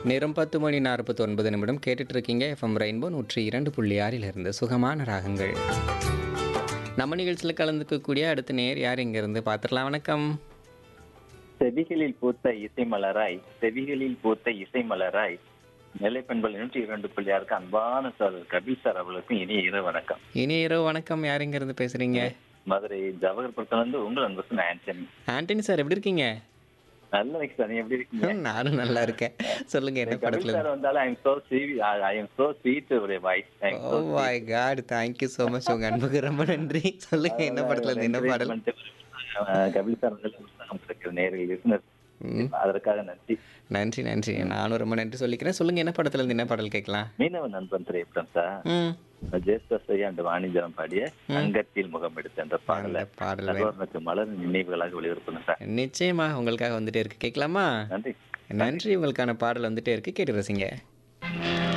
நேரம் பத்து மணி நாற்பத்தி ஒன்பது நிமிடம் கேட்டுட்டு இருக்கீங்க எஃப்எம் ரெயின்போ நூற்றி இரண்டு புள்ளி ஆறிலிருந்து சுகமான ராகங்கள் நம்ம நிகழ்ச்சியில் கலந்துக்கக்கூடிய அடுத்த நேர் யார் இங்கேருந்து பார்த்துடலாம் வணக்கம் செவிகளில் பூத்த இசை மலராய் செவிகளில் பூத்த இசை மலராய் நெல்லை பெண்கள் நூற்றி இரண்டு பிள்ளையாருக்கு அன்பான சார் கபில் சார் அவர்களுக்கும் இனிய இரவு வணக்கம் இனி இரவு வணக்கம் யார் இங்கேருந்து பேசுகிறீங்க மதுரை ஜவஹர்புரத்துல இருந்து உங்கள் அன்பு ஆண்டனி ஆண்டனி சார் எப்படி இருக்கீங்க நல்ல இருக்கு சார் நீங்க எப்படி இருக்கீங்க நானும் நல்லா இருக்கேன் சொல்லுங்க என்ன கபில் படத்துல சார் வந்தாலும் I am so sweet I am so sweet ஒரு voice oh my god thank you so much உங்க அன்புக்கு ரொம்ப நன்றி சொல்லுங்க என்ன படத்துல இருந்து என்ன பாடல் கபில் சார் வந்து உற்சாகம் இருக்கிற நேரில் லிசனர் ம், அதற்காக நன்றி நன்றி நன்றி நானும் ரொம்ப நன்றி சொல்லிக்கிறேன் சொல்லுங்க என்ன படத்துல இருந்து என்ன பாடல் கேட்கலாம் மீனவ நண்பன் திரைப்படம் சார் ம் ஜெயஸ்தாசை அண்ட் வாணிஜரம் பாடிய அங்கத்தில் முகம் எடுத்த அந்த பாடலை அந்த பாடல் சகோதரனுக்கு மலர் நினைவுகளாக வெளியிருக்கணும் சார் நிச்சயமா உங்களுக்காக வந்துட்டே இருக்கு கேட்கலாமா நன்றி நன்றி உங்களுக்கான பாடல் வந்துட்டே இருக்கு கேட்டு ரசிங்க